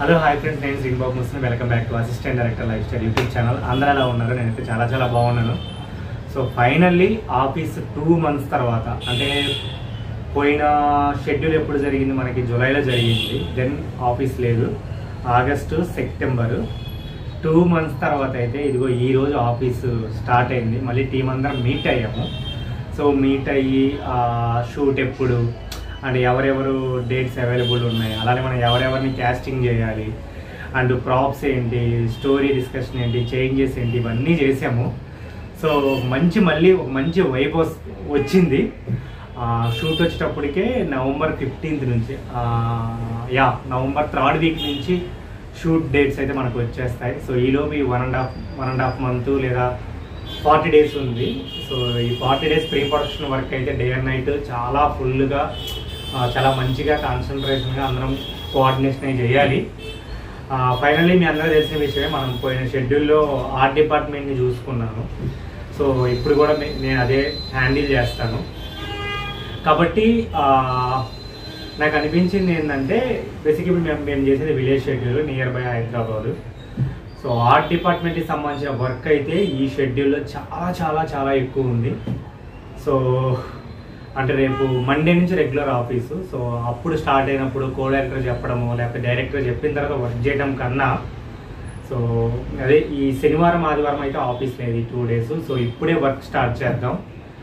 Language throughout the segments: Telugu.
హలో హాయ్ ఫ్రెండ్స్ నేను శ్రీన్ బాబు ముస్లిం welcome back to assistant director life style YouTube channel అందరూ ఎలా ఉన్నారు నేనైతే చాలా చాలా బాగున్నాను so finally office two months తర్వాత అంటే పోయిన షెడ్యూల్ ఎప్పుడు జరిగింది మనకి జూలైలో జరిగింది దెన్ ఆఫీస్ లేదు ఆగస్టు సెప్టెంబరు టూ మంత్స్ తర్వాత అయితే ఇదిగో ఈ రోజు ఆఫీస్ స్టార్ట్ అయింది మళ్ళీ టీం అందరం మీట్ అయ్యాము సో మీట్ అయ్యి షూట్ ఎప్పుడు అండ్ ఎవరెవరు డేట్స్ అవైలబుల్ ఉన్నాయి అలానే మనం ఎవరెవరిని క్యాస్టింగ్ చేయాలి అండ్ ప్రాప్స్ ఏంటి స్టోరీ డిస్కషన్ ఏంటి చేంజెస్ ఏంటి ఇవన్నీ చేసాము సో మంచి మళ్ళీ ఒక మంచి వైబ్ వచ్చింది షూట్ వచ్చేటప్పటికే నవంబర్ ఫిఫ్టీన్త్ నుంచి ఆ, యా నవంబర్ థర్డ్ వీక్ నుంచి షూట్ డేట్స్ అయితే మనకు వచ్చేస్తాయి సో ఈలోపు ఈ one and half one and half month లేదా ఫార్టీ డేస్ ఉంది సో ఈ forty days pre production work అయితే డే అండ్ నైట్ చాలా ఫుల్గా చాలా మంచిగా కాన్సన్ట్రేషన్గా అందరం కోఆర్డినేషన్ అయి చేయాలి ఫైనల్లీ మీ అందరూ తెలిసిన విషయమే మనం పోయిన షెడ్యూల్లో ఆర్ట్ డిపార్ట్మెంట్ని చూసుకున్నాను సో ఇప్పుడు కూడా నే- నేను అదే హ్యాండిల్ చేస్తాను కాబట్టి ఆ, నాకు అనిపించింది ఏంటంటే బేసిక్ ఇప్పుడు మేము మేము చేసేది village schedule near by Hyderabad so art డిపార్ట్మెంట్కి సంబంధించిన వర్క్ అయితే ఈ షెడ్యూల్లో చాలా చాలా చాలా ఎక్కువ ఉంది సో అంటే రేపు మండే నుంచి రెగ్యులర్ ఆఫీసు సో అప్పుడు స్టార్ట్ అయినప్పుడు కో డైరెక్టర్ చెప్పడము లేకపోతే డైరెక్టర్ చెప్పిన తర్వాత వర్క్ చేయడం కన్నా సో అదే ఈ శనివారం ఆదివారం అయితే ఆఫీస్ లేదు ఈ టూ డేస్ సో ఇప్పుడే వర్క్ స్టార్ట్ చేద్దాం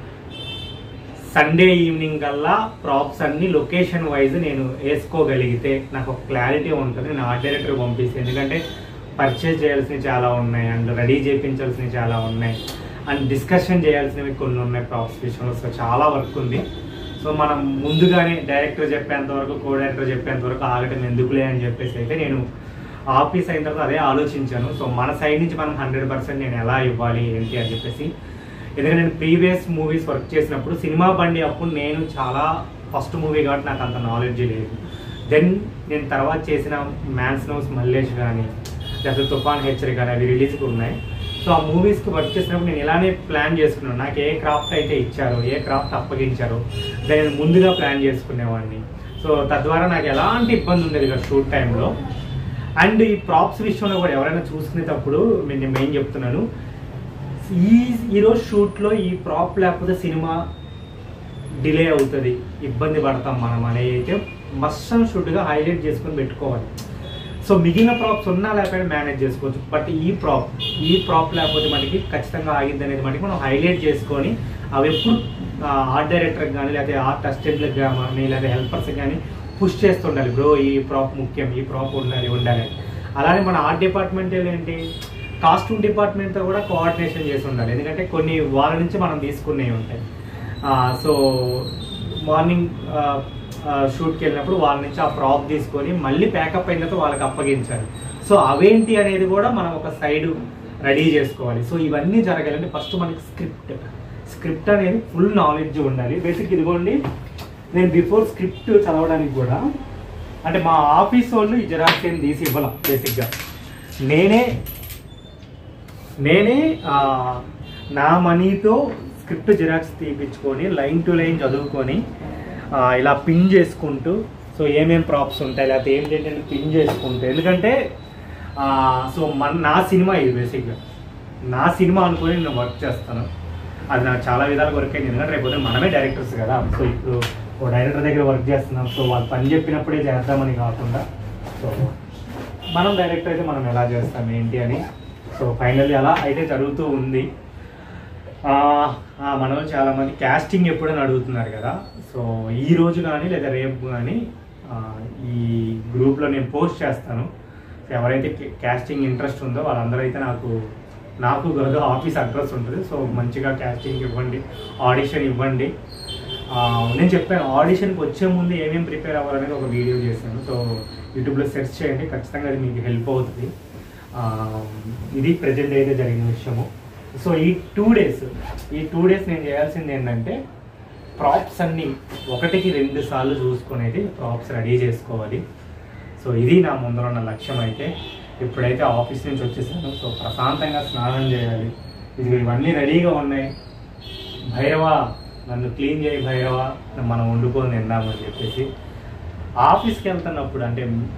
సండే ఈవినింగ్ కల్లా ప్రాప్స్ అన్ని లొకేషన్ వైజ్ నేను వేసుకోగలిగితే నాకు ఒక క్లారిటీ ఉంటుంది నేను ఆర్ట్ డైరెక్టర్ పంపిస్తాను ఎందుకంటే పర్చేజ్ చేయాల్సినవి చాలా ఉన్నాయి అండ్ రెడీ చేయించాల్సినవి చాలా ఉన్నాయి అండ్ డిస్కషన్ చేయాల్సినవి కొన్ని ఉన్నాయి ప్రాప్స్ విషయంలో సో చాలా వర్క్ ఉంది సో మనం ముందుగానే డైరెక్టర్ చెప్పేంత వరకు కో డైరెక్టర్ చెప్పేంత వరకు ఆగటం ఎందుకులే అని చెప్పేసి అయితే నేను ఆఫీస్ అయిన తర్వాత అదే ఆలోచించాను సో మన సైడ్ నుంచి మనం హండ్రెడ్ పర్సెంట్ నేను ఎలా ఇవ్వాలి ఏంటి అని చెప్పేసి ఎందుకంటే నేను ప్రీవియస్ మూవీస్ వర్క్ చేసినప్పుడు సినిమా బండి అప్పుడు నేను చాలా ఫస్ట్ మూవీ కాబట్టి నాకు అంత నాలెడ్జ్ లేదు దెన్ నేను తర్వాత చేసిన మ్యాన్స్ నౌస్ మల్లేష్ కానీ లేకపోతే తుఫాన్ హెచ్చరి కానీ అవి రిలీజ్కి ఉన్నాయి సో ఆ మూవీస్కి వర్క్ చేసినప్పుడు నేను ఇలానే ప్లాన్ చేసుకున్నాను నాకు ఏ క్రాఫ్ట్ అయితే ఇచ్చారో ఏ క్రాఫ్ట్ అప్పగించారో దాన్ని నేను ముందుగా ప్లాన్ చేసుకునేవాడిని సో తద్వారా నాకు ఎలాంటి ఇబ్బంది ఉండేది కదా షూట్ టైంలో అండ్ ఈ ప్రాప్స్ విషయంలో కూడా ఎవరైనా చూసుకునేటప్పుడు నేను నేను మెయిన్ చెప్తున్నాను ఈ ఈరోజు షూట్లో ఈ ప్రాప్ లేకపోతే సినిమా డిలే అవుతుంది ఇబ్బంది పడతాం మనం అనేది అయితే మస్ట్ అండ్ షుడ్గా హైలైట్ చేసుకొని పెట్టుకోవాలి సో మిగిలిన ప్రాప్స్ ఉన్నా లేకపోతే మేనేజ్ చేసుకోవచ్చు బట్ ఈ ప్రాప్ ఈ ప్రాప్ లేకపోతే మనకి ఖచ్చితంగా ఆగింది అనేది మనకి మనం హైలైట్ చేసుకొని అవి ఎప్పుడు ఆర్ట్ డైరెక్టర్కి కానీ లేకపోతే ఆర్ట్ అసిస్టెంట్లకు కానీ లేదా హెల్పర్స్కి కానీ పుష్ చేస్తుండాలి బ్రో ఈ ప్రాప్ ముఖ్యం ఈ ప్రాప్ ఉండాలి ఉండాలి అని. అలానే మన ఆర్ట్ డిపార్ట్మెంట్ ఏంటి కాస్ట్యూమ్ డిపార్ట్మెంట్తో కూడా కోఆర్డినేషన్ చేసి ఉండాలి ఎందుకంటే కొన్ని వాళ్ళ నుంచి మనం తీసుకునేవి ఉంటాయి ఆ, సో మార్నింగ్ ఆ, ఆ, షూట్కి వెళ్ళినప్పుడు వాళ్ళ నుంచి ఆ ప్రాప్ తీసుకొని మళ్ళీ ప్యాకప్ అయిన తర్వాత వాళ్ళకి అప్పగించాలి సో అవేంటి అనేది కూడా మనం ఒక సైడ్ రెడీ చేసుకోవాలి సో ఇవన్నీ జరగాలంటే ఫస్ట్ మనకి స్క్రిప్ట్ స్క్రిప్ట్ అనేది ఫుల్ నాలెడ్జ్ ఉండాలి బేసిక్ ఇదిగోండి నేను బిఫోర్ స్క్రిప్ట్ చదవడానికి కూడా అంటే మా ఆఫీస్ వాళ్ళు ఈ జెరాక్స్ ఏం తీసి ఇవ్వాల బేసిక్గా నేనే నేనే ఆ, నా మనీతో స్క్రిప్ట్ జిరాక్స్ తీపించుకొని లైన్ టు లైన్ చదువుకొని ఆ, ఇలా పిన్ చేసుకుంటూ సో ఏమేం ప్రాప్స్ ఉంటాయి లేకపోతే ఏంటి ఏంటంటే పిన్ చేసుకుంటూ ఎందుకంటే ఆ, సో మన నా సినిమా ఇది బేసిక్గా నా సినిమా అనుకొని నేను వర్క్ చేస్తాను అది నాకు చాలా విధాలుగా వర్క్ అయింది ఎందుకంటే రేపు పొద్దున్న మనమే డైరెక్టర్స్ కదా సో ఇప్పుడు ఓ డైరెక్టర్ దగ్గర వర్క్ చేస్తున్నాం సో వాళ్ళు పని చెప్పినప్పుడే చేద్దామని కాకుండా సో మనం డైరెక్టర్ అయితే మనం ఎలా చేస్తాం ఏంటి అని సో ఫైనల్లీ అలా అయితే జరుగుతూ ఉంది ఆ, ఆ, మన వాళ్ళు చాలా మంది క్యాస్టింగ్ ఎప్పుడని అడుగుతున్నారు కదా సో ఈ రోజు కానీ లేదా రేపు కానీ ఆ, ఈ గ్రూప్లో నేను పోస్ట్ చేస్తాను సో ఎవరైతే క్యాస్టింగ్ ఇంట్రెస్ట్ ఉందో వాళ్ళందరూ అయితే నాకు నాకు కాదు ఆఫీస్ అడ్రస్ ఉంటుంది సో మంచిగా క్యాస్టింగ్ ఇవ్వండి ఆడిషన్ ఇవ్వండి ఆ, నేను చెప్పాను ఆడిషన్కి వచ్చే ముందు ఏమేమి ప్రిపేర్ అవ్వాలనేది ఒక వీడియో చేశాను సో యూట్యూబ్లో సెర్చ్ చేయండి ఖచ్చితంగా అది మీకు హెల్ప్ అవుతుంది ఆ, ఇది ప్రజెంట్ అయితే జరిగిన విషయము సో ఈ టూ డేస్ ఈ టూ డేస్ నేను చేయాల్సింది ఏంటంటే ప్రాప్స్ అన్ని ఒకటికి రెండు సార్లు చూసుకొని అయితే ప్రాప్స్ రెడీ చేసుకోవాలి సో ఇది నా ముందర ఉన్న లక్ష్యం అయితే ఇప్పుడైతే ఆఫీస్ నుంచి వచ్చేసాను సో ప్రశాంతంగా స్నానం చేయాలి ఇది ఇవన్నీ రెడీగా ఉన్నాయి భైరవ నన్ను క్లీన్ చేయి భైరవ మనం వండుకొని తిందామని చెప్పేసి ఆఫీస్కి వెళ్తున్నప్పుడు అంటే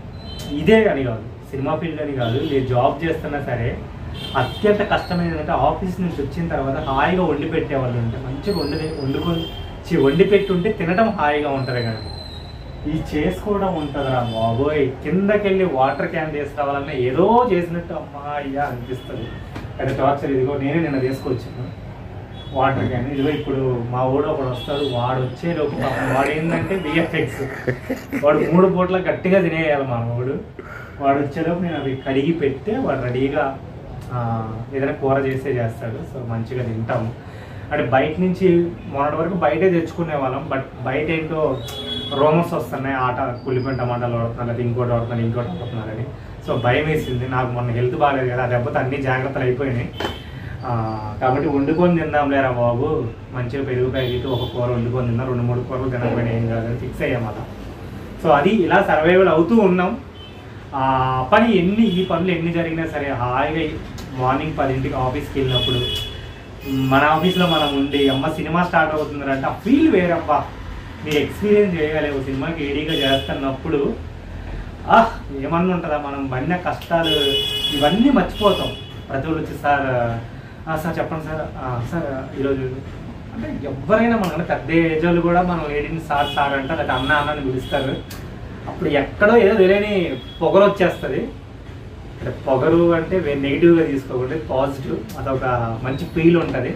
ఇదే అని కాదు సినిమా ఫీల్డ్ అని కాదు లేదు జాబ్ చేస్తున్నా సరే అత్యంత కష్టమైనది ఏంటంటే ఆఫీస్ నుంచి వచ్చిన తర్వాత హాయిగా వండి పెట్టే వాళ్ళు ఉంటే మంచిగా వండి వండుకొని చి వండి పెట్టి ఉంటే తినడం హాయిగా ఉంటుంది కానీ ఈ చేసుకోవడం ఉంటుందిరా బాబోయ్ కిందకెళ్ళి వాటర్ క్యాన్ తీసుకురావాలన్నా ఏదో చేసినట్టు అమ్మా అయ్యా అనిపిస్తుంది అది టార్చర్ ఇదిగో నేనే నిన్న తీసుకొచ్చాను వాటర్ క్యాన్ ఇదిగో ఇప్పుడు మా ఊడు ఒకడు వస్తాడు వాడు వచ్చే లోపు పాపం వాడు ఏంటంటే బిఎఫ్ఎక్స్ వాడు మూడు పూట్ల గట్టిగా తినేయాలి మా వాడు వాడు వచ్చేలోపు నేను అవి కడిగి పెడితే వాడు రెడీగా ఆ, ఏదైనా కూర చేస్తే చేస్తాడు సో మంచిగా తింటాము అంటే బయట నుంచి మొన్నటి వరకు బయటే తెచ్చుకునే వాళ్ళం బట్ బయట ఏంటో రోమర్స్ వస్తున్నాయి ఆట కుళ్ళిపోయిన టమాటాలు వాడుతున్నారు లేదా ఇంకోటి వాడుతున్నారు ఇంకోటి వాడుతున్నారని సో భయం వేసింది నాకు మొన్న హెల్త్ బాగాలేదు కదా ఆ దెబ్బతో అన్ని జాగ్రత్తలు అయిపోయినాయి ఆ, కాబట్టి వండుకొని తిందాం లేరా బాబు మంచిగా పెరుగు ప్యాకెట్ ఒక కూర వండుకొని తిందాం రెండు మూడు కూరలు తినకపోయినా ఏం కాదని ఫిక్స్ అయ్యాం అలా సో అది ఇలా సర్వైవల్ అవుతూ ఉన్నాం ఆ పని ఎన్ని ఈ పనులు ఎన్ని జరిగినా సరే హాయిగా మార్నింగ్ పదింటికి ఆఫీస్కి వెళ్ళినప్పుడు మన ఆఫీస్లో మనం ఉండి అమ్మ సినిమా స్టార్ట్ అవుతుంది అంటే ఆ ఫీల్ వేరబ్బా మీరు ఎక్స్పీరియన్స్ చేయగలే ఒక సినిమాకి ఏడీగా చేస్తున్నప్పుడు ఆహ్ ఏమన్నా ఉంటుందా మనం పడిన కష్టాలు ఇవన్నీ మర్చిపోతాం ప్రతి ఒళ్ళు వచ్చి సార్ ఆ, సార్ చెప్పండి సార్ ఆ, సార్ ఈరోజు అంటే ఎవరైనా మన పెద్ద ఏజ్ వాళ్ళు కూడా మనం ఏడిని సార్ సార్ అంటే లేకపోతే అన్న అన్న అని పిలుస్తారు అప్పుడు ఎక్కడో ఏదో తెలియని పొగరు వచ్చేస్తుంది అంటే పొగరు అంటే నెగిటివ్గా తీసుకోకూడదు పాజిటివ్ అదొక మంచి ఫీల్ ఉంటుంది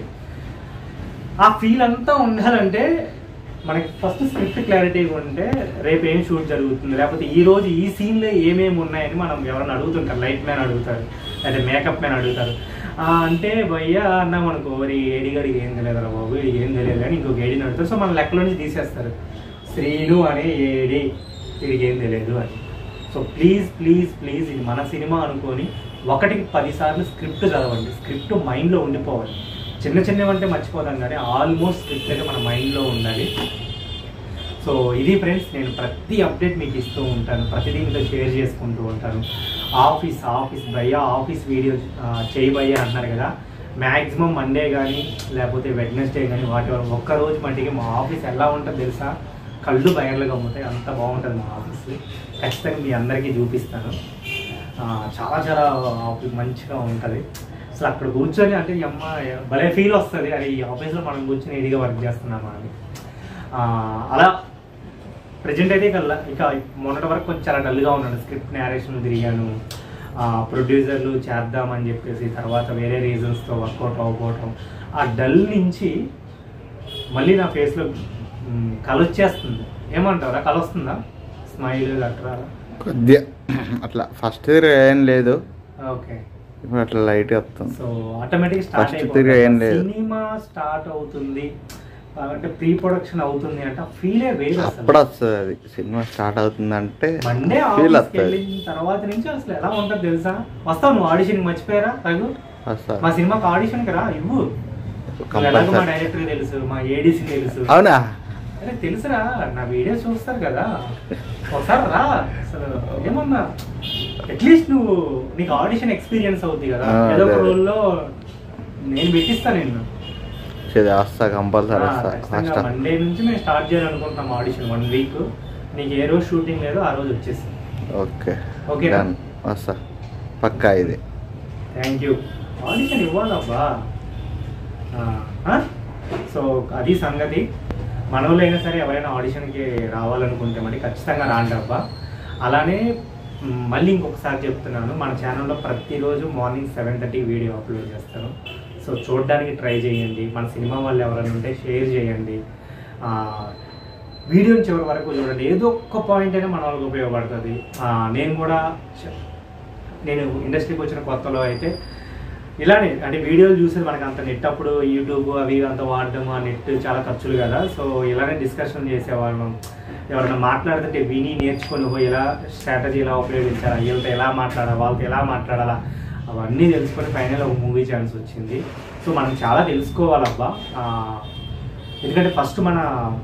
ఆ ఫీల్ అంతా ఉండాలంటే మనకి ఫస్ట్ స్క్రిప్ట్ క్లారిటీగా ఉంటే రేపు ఏం షూట్ జరుగుతుంది లేకపోతే ఈ రోజు ఈ సీన్లో ఏమేమి ఉన్నాయని మనం ఎవరైనా అడుగుతుంటారు లైట్ మ్యాన్ అడుగుతారు లేదా మేకప్ మ్యాన్ అడుగుతారు ఆ, అంటే భయ్యా అన్నాం అనుకో మరి ఏడిగడికి ఏం తెలియదురా బాబు వీడికి ఏం తెలియదు కానీ ఇంకొక ఏడిని అడుగుతారు సో మన లెక్కలో నుంచి తీసేస్తారు శ్రీను అనే ఏడి వీడికి ఏం తెలియదు అని సో ప్లీజ్ ప్లీజ్ ప్లీజ్ ఇది మన సినిమా అనుకొని ఒకటికి పదిసార్లు స్క్రిప్ట్ చదవండి స్క్రిప్ట్ మైండ్లో ఉండిపోవాలి చిన్న చిన్నవంటే మర్చిపోతాం కానీ ఆల్మోస్ట్ స్క్రిప్ట్ అయితే మన మైండ్లో ఉండాలి సో ఇది ఫ్రెండ్స్ నేను ప్రతి అప్డేట్ మీకు ఇస్తూ ఉంటాను ప్రతిదీ మీతో షేర్ చేసుకుంటూ ఉంటాను ఆఫీస్ ఆఫీస్ భయ్యా ఆఫీస్ వీడియో చేయి భయ్యా అంటున్నారు కదా మ్యాక్సిమం మండే కానీ లేకపోతే వెడ్నెస్డే కానీ వాటి వల్ల ఒక్కరోజు మట్టికి మా ఆఫీస్ ఎలా ఉంటుందో తెలుసా కళ్ళు బయర్లుగా అమ్ముతాయి అంత బాగుంటుంది మా ఆఫీస్ ఖచ్చితంగా మీ అందరికీ చూపిస్తాను ఆ, చాలా చాలా ఆఫీస్ మంచిగా ఉంటుంది అసలు అక్కడ కూర్చొని అంటే ఈ అమ్మ భలే ఫీల్ వస్తుంది అది ఈ ఆఫీస్లో మనం కూర్చొని ఏదిగా వర్క్ చేస్తున్నామా అని ఆ, అలా ప్రజెంట్ అయితే ఇక ల- ఇక మొన్నటి వరకు కొంచెం చాలా డల్గా ఉన్నాను స్క్రిప్ట్ నేరేషన్ తిరిగాను ప్రొడ్యూసర్లు చేద్దామని చెప్పేసి తర్వాత వేరే రీజన్స్తో వర్కౌట్ అవ్వకపోవటం ఆ డల్ నుంచి మళ్ళీ నా ఫేస్లో కళ వచ్చేస్తుంది ఏమంటారా కళ వస్తుందా స్మైల్ అట్రా కొద్దిగా అట్లా ఫస్ట్ ఏం లేదు ఓకే ఇప్పుడు అట్లా లైట్ వస్తుంది సో ఆటోమేటిక్ స్టార్ట్ First తిరిగి ఏం లేదు. సినిమా స్టార్ట్ అవుతుంది అంటే ప్రీ ప్రొడక్షన్ అవుతుంది అంటే ఆ ఫీలే వేరు అప్పుడు అసలు వస్తుంది అది సినిమా స్టార్ట్ అవుతుందంటే మండే ఫీల్ ఆఫీస్కి వస్తుంది వెళ్ళిన తర్వాత నుంచి అసలు ఎలా ఉంటుంది తెలుసా వస్తావు నువ్వు ఆడిషన్ మర్చిపోయారా రఘు వస్తా మా సినిమాకి ఆడిషన్ రా ఇవ్వు నువ్వు ఎలాగో మా కంపల్సరీ డైరెక్టర్ తెలుసు మా ఏడీసీ తెలుసు అవునా అరే తెలుసురా నా వీడియో చూస్తారు కదా ఒకసారి రా అసలు ఏమన్నా అట్లీస్ట్ నువ్వు నీకు ఆడిషన్ ఎక్స్పీరియన్స్ అవుతుంది కదా ఆ, ఏదో ఒక అదే. రోల్లో నేను పెట్టిస్తా నేను సరే వస్తా కంపల్సరీ ఆ, వస్తా ఖచ్చితంగా ఫస్ట్ మండే నుంచి మేము స్టార్ట్ చేయాలనుకుంటున్నాం ఆడిషన్ వన్ వీక్ నీకు ఏ రోజు షూటింగ్ లేదో ఆ రోజు వచ్చేసి ఓకే ఓకే డన్ వస్తా పక్కా ఇది థ్యాంక్ యూ ఆడిషన్ ఇవ్వాలబ్బా సో అది సంగతి మనోళ్ళైనా సరే ఎవరైనా ఆడిషన్కి రావాలనుకుంటే మరి ఖచ్చితంగా రాండి అబ్బా అలానే మ్, మళ్ళీ ఇంకొకసారి చెప్తున్నాను మన ఛానల్లో ప్రతిరోజు morning seven thirty video upload చేస్తాను సో చూడడానికి ట్రై చేయండి మన సినిమా వాళ్ళు ఎవరైనా ఉంటే షేర్ చేయండి ఆ, వీడియోని చివరి వరకు చూడండి ఏదో ఒక్క పాయింట్ అయినా మన వాళ్ళకి ఉపయోగపడుతుంది ఆ, నేను కూడా చ- నేను ఇండస్ట్రీకి వచ్చిన కొత్తలో అయితే ఇలానే అంటే వీడియోలు చూసేది మనకి అంత నెట్ అప్పుడు యూట్యూబ్ అవి అంత వాడడం ఆ నెట్ చాలా ఖర్చులు కదా సో ఇలానే డిస్కషన్ చేసేవాళ్ళం ఎవరైనా మాట్లాడుతుంటే విని నేర్చుకొని ఓ ఇలా స్ట్రాటజీ ఎలా ఉపయోగించాలా వీళ్ళతో ఎలా మాట్లాడాలా వాళ్ళతో ఎలా మాట్లాడాలా అవన్నీ తెలుసుకొని ఫైనల్ ఒక మూవీ ఛాన్స్ వచ్చింది సో మనం చాలా తెలుసుకోవాలబ్బా ఆ, ఎందుకంటే ఫస్ట్ మన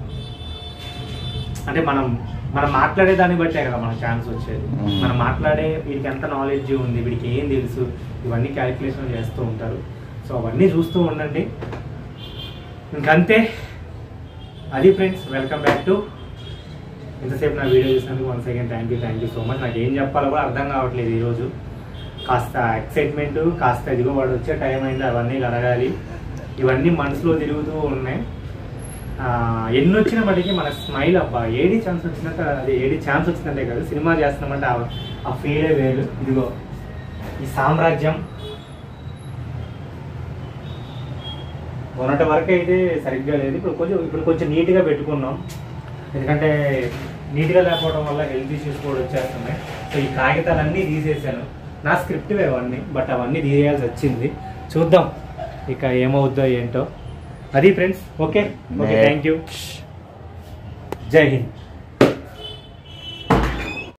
అంటే మనం మనం మాట్లాడే దాన్ని బట్టే కదా మన ఛాన్స్ వచ్చేది మ్మ్. మనం మాట్లాడే వీడికి ఎంత నాలెడ్జ్ ఉంది వీడికి ఏం తెలుసు ఇవన్నీ క్యాలిక్యులేషన్ చేస్తూ ఉంటారు సో అవన్నీ చూస్తూ ఉండండి ఇంకంతే అది ఫ్రెండ్స్ వెల్కమ్ బ్యాక్ టు ఇంతసేపు నా వీడియో చూసినందుకు one second thank you thank you so much నాకు ఏం చెప్పాలో కూడా అర్థం కావట్లేదు ఈరోజు కాస్త ఎక్సైట్మెంట్ కాస్త ఇదిగో వాడు వచ్చే టైం అయింది అవన్నీ కడగాలి ఇవన్నీ మనసులో తిరుగుతూ ఉన్నాయి ఆ, ఎన్ని వచ్చిన మటుకి మన స్మైల్ అబ్బా ఏడి ఛాన్స్ వచ్చినట్టు అది ఏడి ఛాన్స్ వచ్చినట్టే కాదు సినిమా చేస్తున్నామంటే ఆ- ఆ ఫీలే వేరు ఇదిగో ఈ సామ్రాజ్యం మొన్నటి వరకు అయితే సరిగ్గా లేదు ఇప్పుడు కొంచెం ఇప్పుడు కొంచెం నీట్గా పెట్టుకున్నాం ఎందుకంటే నీట్గా లేకపోవడం వల్ల హెల్త్ ఇష్యూస్ కూడా వచ్చేస్తున్నాయి సో ఈ కాగితాలన్నీ తీసేసాను నా స్క్రిప్ట్ అవన్నీ బట్ అవన్నీ తీసేయాల్సి వచ్చింది చూద్దాం ఇక ఏమవుద్దో ఏంటో అది friends okay okay thank you జై హింద్